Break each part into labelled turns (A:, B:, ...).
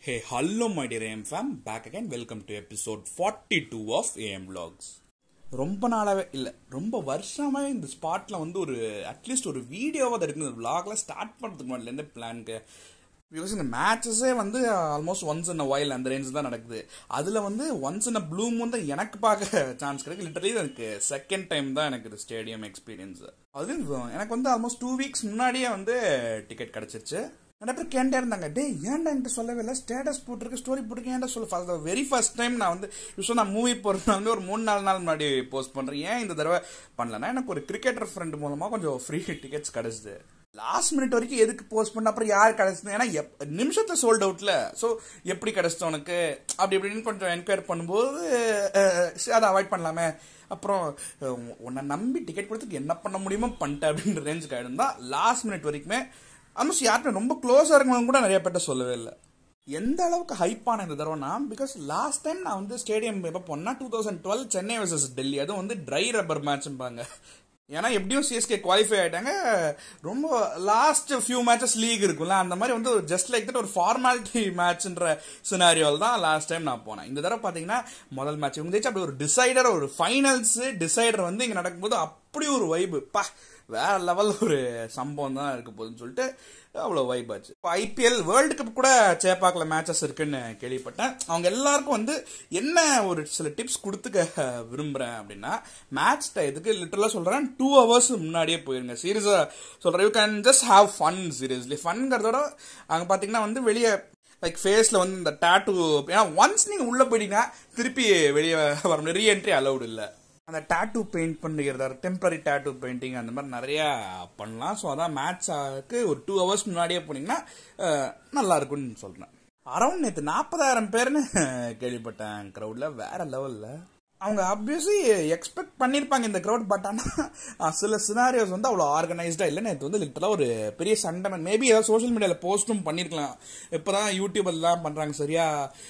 A: Hey, hello, my dear AM fam. Back again. Welcome to episode 42 of AM Vlogs. ரொம்ப நாளாவே இல்லை ரொம்ப வருஷமாவே இந்த ஸ்பாட்டில் வந்து ஒரு அட்லீஸ்ட் ஒரு வீடியோவாக இருக்குது இந்த vlogல ஸ்டார்ட் பண்ணுறதுக்கு முன்னாடிலேருந்து பிளான்க்கு பிகாஸ் இந்த மேட்சஸே வந்து ஆல்மோஸ்ட் ஒன்ஸ் இன் அ வயல் அந்த ரேஞ்ச் தான் நடக்குது அதில் வந்து once in a blue moon தான் எனக்கு பார்க்க சான்ஸ் கிடைக்கு லிட்டரலி எனக்கு செகண்ட் டைம் தான் எனக்கு இது ஸ்டேடியம் எக்ஸ்பீரியன்ஸ் அது எனக்கு வந்து ஆல்மோஸ்ட் டூ வீக்ஸ் முன்னாடியே வந்து டிக்கெட் கிடச்சிருச்சு நிறைய பேர் கேண்டே இருந்தாங்க டே ஏன்டா என்கிட்ட சொல்லவே இல்லை ஸ்டேட்டஸ் போட்டிருக்கு ஸ்டோரி போட்டிருக்கு ஏன்டா சொல்ல ஃபர்ஸ்ட் வெரி ஃபர்ஸ்ட் டைம் நான் வந்து யூஸ்வல் நான் மூவி போகிறது வந்து ஒரு மூணு நாலு நாள் முன்னாடி போஸ்ட் பண்ணுறேன் ஏன் இந்த தடவை பண்ணலன்னா எனக்கு ஒரு கிரிக்கெட்டர் ஃப்ரெண்ட் மூலமாக கொஞ்சம் ஃப்ரீ டிக்கெட்ஸ் கிடச்சிது லாஸ்ட் மினிட் வரைக்கும் எதுக்கு போஸ்ட் பண்ண அப்புறம் யார் கிடச்சிது ஏன்னா எப் நிமிஷத்தில் சோல்ட் அவுட்ல ஸோ எப்படி கிடச்சிது உனக்கு அப்படி இப்படின்னு கொஞ்சம் என்கொயர் பண்ணும்போது அஹ், சரி, அதை அவாய்ட் பண்ணலாமே அப்புறம் அஹ், உன்னை நம்பி டிக்கெட் கொடுத்துக்கு என்ன பண்ண முடியுமோ பண்ணிட்டேன் அப்படின்ற ரேஞ்சுக்கு ஆகிடும் தான் லாஸ்ட் மினிட் வரைக்குமே ஆல்மோஸ்ட் யாருமே ரொம்ப க்ளோஸாக இருக்கவங்க கூட நிறைய பேர்ட்ட சொல்லவே இல்லை எந்த அளவுக்கு ஹைப்பான இந்த தடவைனா பிகாஸ் லாஸ்ட் டைம் நான் வந்து ஸ்டேடியம் எப்போ போனால் two thousand twelve Chennai versus Delhi அதுவும் வந்து ட்ரை ரப்பர் மேட்ச்பாங்க ஏன்னா எப்படியும் சிஎஸ்கே குவாலிஃபை ஆயிட்டாங்க ரொம்ப லாஸ்ட் ஃபியூ மேட்சஸ் லீக் இருக்கும்ல அந்த மாதிரி வந்து ஜஸ்ட் லைக் தட் ஒரு ஃபார்மாலிட்டி மேட்ச்ன்ற சினாரியோவில் தான் லாஸ்ட் டைம் நான் போனேன் இந்த தடவை பார்த்தீங்கன்னா முதல் மேட்ச் இவங்க ஜெயிச்சு அப்படி ஒரு டிசைடர் ஒரு ஃபைனல்ஸ் டிசைடர் வந்து இங்கே நடக்கும்போது அப்படி ஒரு வைபு பா வேற லெவல் ஒரு சம்பவம் தான் இருக்க போகுதுன்னு சொல்லிட்டு அவ்வளோ வைப் ஆச்சு இப்போ ஐபிஎல் வேர்ல்டு கப் கூட சேப்பாக்கில் மேட்சஸ் இருக்குன்னு கேள்விப்பட்டேன் அவங்க எல்லாருக்கும் வந்து என்ன ஒரு சில டிப்ஸ் கொடுத்துக்க விரும்புகிறேன் அப்படின்னா மேட்ச் டயத்துக்கு லிட்டரலாக சொல்கிறேன் டூ ஹவர்ஸ் முன்னாடியே போயிருங்க சீரியஸாக சொல்கிறேன் you can just have fun seriously ஃபன்ங்கிறதோட அங்கே பார்த்தீங்கன்னா வந்து வெளியே லைக் ஃபேஸில் வந்து இந்த டேட்டூ ஏன்னா ஒன்ஸ் நீங்கள் உள்ளே போயிட்டீங்கன்னா திருப்பி வெளியே வர முடியும் ரீஎன்ட்ரி அலௌடு இல்லை அந்த டேட்டூ பெயிண்ட் பண்ணுறதா டெம்பரரி டேட்டூ பெயிண்டிங் அந்த மாதிரி நிறையா பண்ணலாம் ஸோ அதான் மேட்ச்க்கு ஒரு டூ ஹவர்ஸ் முன்னாடியே போனீங்கன்னா அஹ், நல்லா இருக்கும்னு சொல்கிறேன் அரௌண்ட் நேற்று நாற்பதாயிரம் பேர்னு கேள்விப்பட்டேன் க்ரௌடில் வேற லெவலில் அவங்க ஆப்வியஸ்லி எக்ஸ்பெக்ட் பண்ணியிருப்பாங்க இந்த க்ரௌட் பட் ஆனால் சில சினாரியோஸ் வந்து அவ்வளோ ஆர்கனைஸ்டாக இல்லை நேற்று வந்து லிட்டலாக ஒரு பெரிய சண்டை மேபி ஏதாவது சோஷியல் மீடியாவில் போஸ்ட்டும் பண்ணியிருக்கலாம் இப்போ தான் யூடியூப் எல்லாம் பண்ணுறாங்க சரியா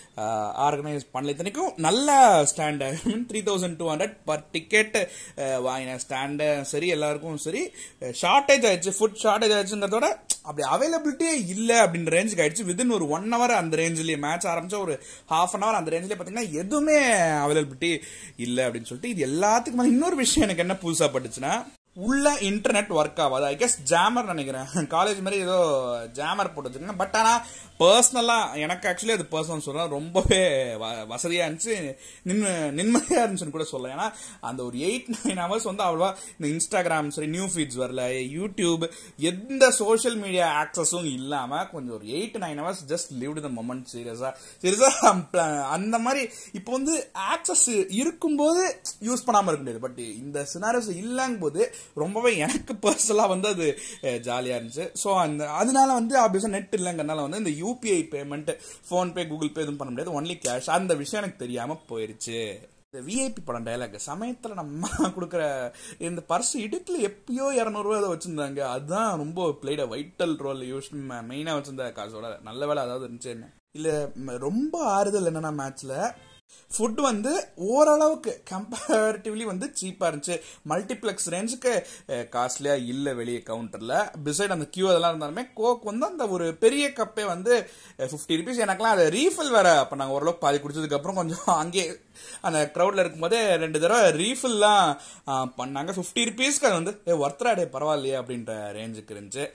A: ஆர்கனைஸ் பண்ணல இத்தனைக்கும் நல்ல stand three thousand two hundred per ticket வாங்கின ஸ்டாண்டு சரி எல்லாருக்கும் சரி ஷார்ட்டேஜ் ஆயிடுச்சு ஃபுட் ஷார்ட்டேஜ் ஆயிடுச்சுங்கிறதோட அப்படி அவைலபிலிட்டியே இல்லை அப்படின்ற ரேஞ்சுக்கு ஆயிடுச்சு வித்தின் ஒரு ஒன் ஹவர் அந்த ரேஞ்சிலேயே மேட்ச் ஆரம்பிச்சா ஒரு ஹாஃப் அன் ஹவர் அந்த ரேஞ்சிலே பார்த்தீங்கன்னா எதுவுமே அவைலபிலிட்டி இல்லை அப்படின்னு சொல்லிட்டு இது எல்லாத்துக்கும் மேல இன்னொரு விஷயம் எனக்கு என்ன புதுசாக பட்டுச்சுன்னா உள்ள இன்டர்நெட் ஒர்க் ஆகாது ஐ கெஸ் ஜாமர் நினைக்கிறேன் காலேஜ் மாதிரி ஏதோ ஜாமர் போட்டு வச்சிருக்காங்க பட் ஆனால் பர்சனலாக எனக்கு ஆக்சுவலி அது பர்சனல் சொல்கிறேன் ரொம்பவே வ- வசதியாக இருந்துச்சு நிம்ம நிம்மதியாக இருந்துச்சுன்னு கூட சொல்லலாம் ஏன்னா அந்த ஒரு எயிட் நைன் ஹவர்ஸ் வந்து அவ்வளோவா இந்த இன்ஸ்டாகிராம் சரி நியூ ஃபீட்ஸ் வரல யூடியூப் எந்த சோஷியல் மீடியா ஆக்சஸும் இல்லாமல் கொஞ்சம் ஒரு eight nine hours just live the moment சீரியஸாக சீரியஸாக அந்த மாதிரி இப்போ வந்து ஆக்சஸ் இருக்கும்போது யூஸ் பண்ணாமல் இருக்க முடியாது பட் இந்த சினாரியோஸ் இல்லைங்கும் போது ரொம்பவே எனக்கு பர்சனலாக வந்து அது ஜாலியாக இருந்துச்சு ஸோ அந்த அதனால வந்து ஆப்வியஸாக நெட் இல்லைங்கிறனால வந்து இந்த UPI payment PhonePe Google Pay எதுவும் பண்ண முடியாது ஒன்லி கேஷ் அந்த விஷயம் எனக்கு தெரியாமல் போயிருச்சு இந்த விஐபி படம் டைலாக் சமயத்தில் நம்ம கொடுக்குற இந்த பர்ஸ் இடுக்கில் எப்பயோ இரநூறுவா அதை வச்சுருந்தாங்க அதுதான் ரொம்ப பிளேட வைட்டல் ரோல் யூஸ் மெயினாக வச்சிருந்த காசோட நல்ல வேலை அதாவது இருந்துச்சு என்ன இல்லை ரொம்ப ஆறுதல் என்னன்னா மேட்ச்சில் ஃபுட் வந்து ஓரளவுக்கு கம்பேரிட்டிவ்லி வந்து சீப்பாக இருந்துச்சு மல்டிப்ளெக்ஸ் ரேஞ்சுக்கு காஸ்ட்லியாக இல்லை வெளியே கவுண்டரில் பிசைட் அந்த கியூ அதெல்லாம் இருந்தாலுமே கோக் வந்து அந்த ஒரு பெரிய கப்பே வந்து ஃபிஃப்டி ருபீஸ் எனக்குலாம் அதை ரீஃபில் வேற அப்போ நாங்கள் ஓரளவுக்கு பாதி குடிச்சதுக்கப்புறம் கொஞ்சம் அங்கேயே அந்த க்ரௌடில் இருக்கும்போதே ரெண்டு தடவை ரீஃபில்லாம் பண்ணாங்க ஃபிஃப்டி ருபீஸ்க்கு அது வந்து ஏ ஒர்த்தராடே பரவாயில்லையே அப்படின்ற ரேஞ்சுக்கு இருந்துச்சு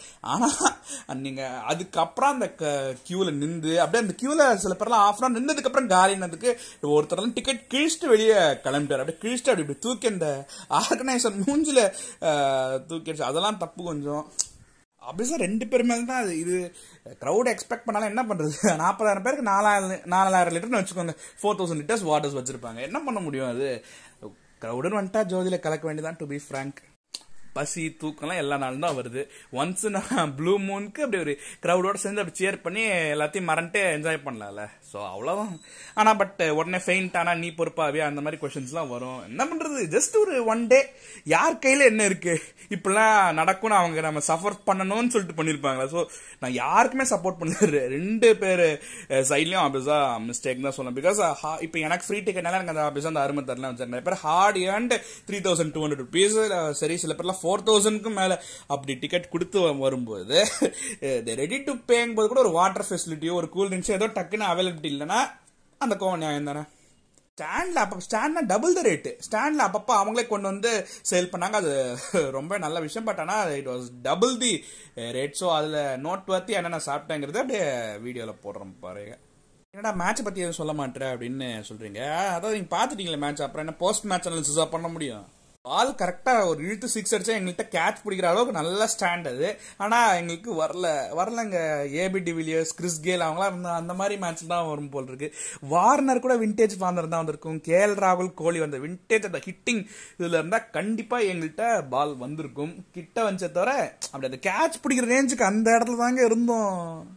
A: ஆனால் நீங்கள் அதுக்கப்புறம் அந்த க்யூவில் நின்று அப்படியே அந்த க்யூவில் சில பேர்லாம் ஆஃப் அன் நின்றதுக்கப்புறம் காலினதுக்கு ஒருத்தர்லாம் டிக்கெட் கிழிச்சிட்டு வெளியே கிளம்பிட்டார் அப்படியே கிழிச்சிட்டு அப்படி இப்படி தூக்கி அந்த ஆர்கனைசர் மூஞ்சில் தூக்கிடுச்சு அதெல்லாம் தப்பு கொஞ்சம் அப்படியே ரெண்டு பேர் மேல தான் அது இது க்ரௌட் எக்ஸ்பெக்ட் பண்ணாலும் என்ன பண்றது நாற்பதாயிரம் பேருக்கு நாலாயிரம் நாலாயிரம் லிட்டர்னு வச்சுக்கோங்க ஃபோர் தௌசண்ட் லிட்டர்ஸ் வாட்டர்ஸ் வச்சிருப்பாங்க என்ன பண்ண முடியும் அது க்ரௌடுன்னு வந்துட்டா ஜோதியில கலக்க வேண்டியதான் டு பி ஃப்ராங்க் பசி தூக்கம்லாம் எல்லா நாளும் தான் வருது ஒன்ஸ் நான் ப்ளூ மூனுக்கு அப்படி ஒரு க்ரௌடோட சேர்ந்து அப்படி சேர் பண்ணி எல்லாத்தையும் மறந்துட்டு என்ஜாய் பண்ணலாம்ல ஸோ அவ்வளோதான் ஆனால் பட் உடனே ஃபெயிண்ட் ஆனால் நீ பொறுப்பாவே அந்த மாதிரி கொஷின்ஸ்லாம் வரும் என்ன பண்ணுறது ஜஸ்ட் ஒரு ஒன் டே யார் கையில் என்ன இருக்கு இப்படிலாம் நடக்கும்னு அவங்க நம்ம சஃபர் பண்ணணும்னு சொல்லிட்டு பண்ணியிருப்பாங்களா ஸோ நான் யாருக்குமே சப்போர்ட் பண்ணல ரெண்டு பேர் சைட்லையும் ஆபிஸா மிஸ்டேக் தான் சொல்லணும் பிகாஸ் இப்போ எனக்கு ஃப்ரீ டிக்கெட்னால எனக்கு அந்த ஆபிஸா அந்த அருமை தரலாம் வச்சாங்க நிறைய பேர் hard and three thousand two hundred rupees சரி சில பேர்லாம் ஃபோர் தௌசண்ட்க்கும் மேலே அப்படி டிக்கெட் கொடுத்து வரும்போது ரெடி டு பேங்கும் போது கூட ஒரு வாட்டர் ஃபெசிலிட்டியோ ஒரு கூல் ட்ரிங்க்ஸோ ஏதோ டக்குன்னு அவைலபிலிட்டி இல்லைன்னா அந்த கோவம் நியாயம் தானே ஸ்டாண்டில் அப்போ ஸ்டாண்ட்னா டபுள் த ரேட்டு ஸ்டாண்டில் அப்பப்போ அவங்களே கொண்டு வந்து சேல் பண்ணாங்க அது ரொம்ப நல்ல விஷயம் பட் ஆனால் it was double the rate so அதில் நோட் வர்த்தி என்னென்ன சாப்பிட்டேங்கிறது அப்படியே வீடியோவில் போடுறோம் பாருங்க என்னடா மேட்ச் பற்றி எதுவும் சொல்ல மாட்டேற அப்படின்னு சொல்கிறீங்க அதாவது நீங்கள் பார்த்துட்டீங்களே மேட்ச் அப்புறம் என்ன போஸ்ட் மேட்ச் அனாலிசிஸாக பண்ண முடியும் பால் கரெக்டாக ஒரு இழுத்து சிக்ஸ் அடிச்சா எங்கள்கிட்ட கேட்ச் பிடிக்கிற அளவுக்கு நல்ல ஸ்டாண்ட் அது ஆனால் எங்களுக்கு வரல வரலங்க ஏபி டிவிலியர்ஸ் கிறிஸ் கேல் அவங்களாம் இருந்த அந்த மாதிரி மேட்ச் தான் வரும் போல் இருக்கு வார்னர் கூட விண்டேஜ் ஃபார்மர் தான் வந்திருக்கும் கேஎல் ராகுல் கோலி வந்த விண்டேஜ் அந்த ஹிட்டிங் இதில் இருந்தால் கண்டிப்பாக எங்கள்கிட்ட பால் வந்திருக்கும் கிட்ட வச்ச தவிர அப்படி அந்த கேட்ச் பிடிக்கிற ரேஞ்சுக்கு அந்த இடத்துல தாங்க இருந்தோம்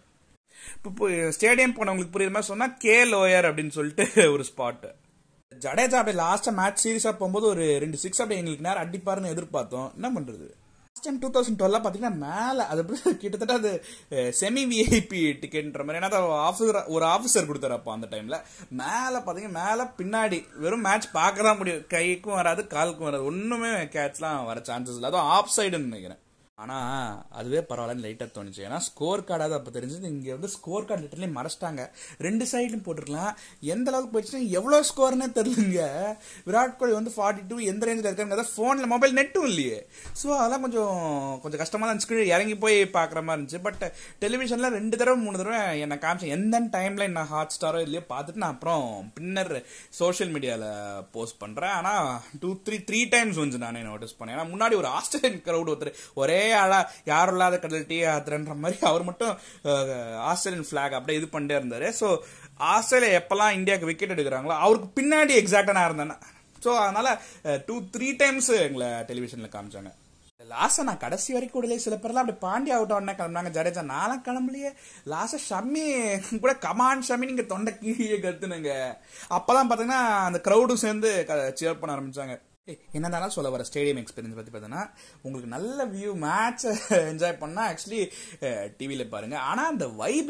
A: இப்போ ஸ்டேடியம் போனவங்களுக்கு புரியுற மாதிரி சொன்னால் கே லோயர் அப்படின்னு சொல்லிட்டு ஒரு ஸ்பாட்டு ஜடேஜா அப்படியே லாஸ்ட்டாக மேட்ச் சீரியஸாக போகும்போது ஒரு ரெண்டு சிக்ஸ் அப்படியே எங்களுக்கு நேரம் அடிப்பாருன்னு எதிர்பார்த்தோம் என்ன பண்ணுறது லாஸ்ட் டைம் டூ தௌசண்ட் டுவெல்லாம் பார்த்தீங்கன்னா மேலே அது கிட்டத்தட்ட அது செமி விஐபி டிக்கெட்ன்ற மாதிரி ஏன்னா ஆஃபீஸர் ஒரு ஆஃபீஸர் கொடுத்தாரு அப்போ அந்த டைமில் மேலே பார்த்தீங்கன்னா மேலே பின்னாடி வெறும் மேட்ச் பார்க்க தான் முடியும் கைக்கும் வராது காலுக்கும் வராது ஒன்றுமே கேட்ச்லாம் வர சான்சஸ் இல்லை அதுவும் ஆஃப் சைடுன்னு நினைக்கிறேன் ஆனால் அதுவே பரவாயில்லன்னு லைட்டாக தோணுச்சு ஏன்னா ஸ்கோர் கார்டாவது அப்போ தெரிஞ்சது இங்கே வந்து ஸ்கோர் கார்டு லிட்டர்லி மறைச்சிட்டாங்க ரெண்டு சைட்லையும் போட்டிருக்கலாம் எந்த அளவுக்கு போயிடுச்சுன்னா எவ்வளோ ஸ்கோர்னே தெரிலுங்க விராட் கோலி வந்து ஃபார்ட்டி டூ எந்த ரேஞ்சில் இருக்காங்க ஃபோனில் மொபைல் நெட்டும் இல்லையே ஸோ அதெல்லாம் கொஞ்சம் கொஞ்சம் கஷ்டமாக தான் இருந்துச்சு இறங்கி போய் பார்க்குற மாதிரி இருந்துச்சு பட் டெலிவிஷனில் ரெண்டு தடவை மூணு தடவை என்னை காமிச்சேன் எந்த டைமில் நான் ஹாட் ஸ்டாரோ இல்லையோ பார்த்துட்டு நான் அப்புறம் பின்னர் சோஷியல் மீடியாவில் போஸ்ட் பண்ணுறேன் ஆனால் டூ த்ரீ த்ரீ டைம்ஸ் வந்து நானே நோட்டீஸ் பண்ணேன் ஏன்னா முன்னாடி ஒரு ஆஸ்திரேலியன் க்ரௌட் ஒருத்தர் ஒரே ஆளா யாரும் இல்லாத கடல் டீ ஆத்துறன்ற மாதிரி அவர் மட்டும் ஆஸ்திரேலியன் ஃபிளாக் அப்படியே இது பண்ணிட்டே இருந்தாரு ஸோ ஆஸ்திரேலியா எப்பெல்லாம் இந்தியாவுக்கு விக்கெட் எடுக்கிறாங்களோ அவருக்கு பின்னாடி எக்ஸாக்டா நான் இருந்தேன் ஸோ அதனால டூ த்ரீ டைம்ஸ் எங்களை டெலிவிஷன்ல காமிச்சாங்க லாஸ்டா நான் கடைசி வரைக்கும் விடலையே சில பேர்லாம் அப்படி பாண்டி அவுட் உடனே கிளம்புனாங்க ஜடேஜா நானும் கிளம்பலையே லாஸ்டா ஷம்மி கூட கமான் ஷம்மி நீங்க தொண்டை கீழே கத்துனுங்க அப்பதான் பாத்தீங்கன்னா அந்த க்ரௌடும் சேர்ந்து சேர் பண்ண ஆரம்பிச்சாங்க என்னதாலும் சொல்ல வர ஸ்டேடியம் எக்ஸ்பீரியன்ஸ் பற்றி பார்த்தீங்கன்னா உங்களுக்கு நல்ல வியூ மேட்சை என்ஜாய் பண்ணால் ஆக்சுவலி டிவியில் பாருங்க ஆனால் அந்த vibe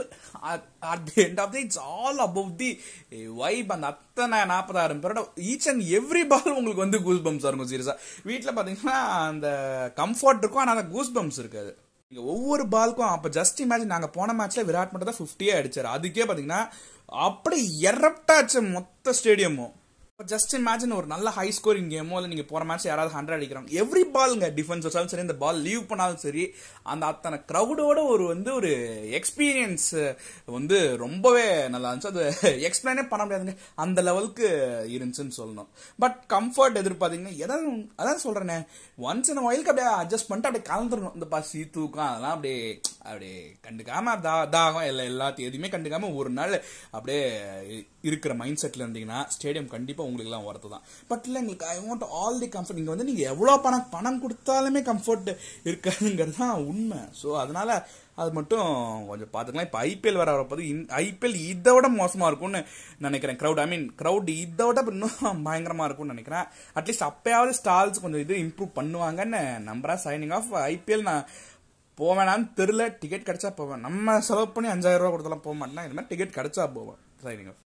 A: at the end of the it's all above the vibe அந்த அத்தனை நாற்பதாயிரம் பேரோட ஈச் அண்ட் எவ்ரி பால் உங்களுக்கு வந்து கூஸ் பம்ப்ஸாக இருக்கும் சீரியஸாக வீட்டில் பார்த்தீங்கன்னா அந்த கம்ஃபர்ட் இருக்கும் ஆனால் அந்த கூஸ் பம்ப்ஸ் இருக்காது இங்கே ஒவ்வொரு பால்க்கும் அப்போ ஜஸ்ட் இமேஜின் நாங்கள் போன மேட்ச்சில் விராட் மட்டும் தான் ஃபிஃப்டியே அடிச்சார் அதுக்கே பார்த்தீங்கன்னா அப்படி எரப்டாச்சு மொத்த ஸ்டேடியமும் ஜஸ்ட் இமேஜின் ஒரு நல்ல ஹை ஸ்கோரிங் கேமோ இல்லை நீங்கள் போகிற மேட்ச் யாராவது ஹண்ட்ரட் அடிக்கிறாங்க எவ்ரி பால்ங்க டிஃபென்ஸ் வச்சாலும் சரி இந்த பால் லீவ் பண்ணாலும் சரி அந்த அத்தனை க்ரௌடோட ஒரு வந்து ஒரு எக்ஸ்பீரியன்ஸ் வந்து ரொம்பவே நல்லா இருந்துச்சு அது எக்ஸ்பிளைனே பண்ண முடியாதுங்க அந்த லெவலுக்கு இருந்துச்சுன்னு சொல்லணும் பட் கம்ஃபர்ட் எதிர்பார்த்தீங்கன்னா எதாவது அதான் சொல்கிறேனே ஒன்ஸ் இந்த வயலுக்கு அப்படியே அட்ஜஸ்ட் பண்ணிட்டு அப்படியே கலந்துடணும் இந்த பசி தூக்கம் அதெல்லாம் அப்படியே அப்படியே கண்டுக்காம தா தாகம் இல்லை எல்லாத்தையும் எதுவுமே கண்டுக்காம ஒரு நாள் அப்படியே இருக்கிற மைண்ட் செட்டில் இருந்தீங்கன்னா ஸ்டேடியம் கண்டிப்பாக உங்களுக்குலாம் ஒர்த்து தான் பட் இல்லை எங்களுக்கு I want all the comfort இங்கே வந்து நீங்கள் எவ்வளோ பணம் பணம் கொடுத்தாலுமே கம்ஃபர்ட் இருக்காதுங்கிறது தான் உண்மை ஸோ அதனால அது மட்டும் கொஞ்சம் பார்த்துக்கலாம் இப்போ ஐபிஎல் வர வரப்போது ஐபிஎல் இதை விட மோசமாக இருக்கும்னு நினைக்கிறேன் க்ரௌட் ஐ மீன் க்ரௌட் இதை விட இன்னும் பயங்கரமாக இருக்கும்னு நினைக்கிறேன் அட்லீஸ்ட் அப்பயாவது ஸ்டால்ஸ் கொஞ்சம் இது இம்ப்ரூவ் பண்ணுவாங்கன்னு நம்புறேன் சைனிங் ஆஃப் ஐபிஎல் நான் போவேனான்னு தெரில டிக்கெட் கிடைச்சா போவேன் நம்ம செலவு பண்ணி அஞ்சாயிரம் ரூபா கொடுத்தலாம் போக மாட்டேன்னா இது மாதிரி டிக்கெட் கிடைச்சா போவேன் சைனிங் ஆஃப்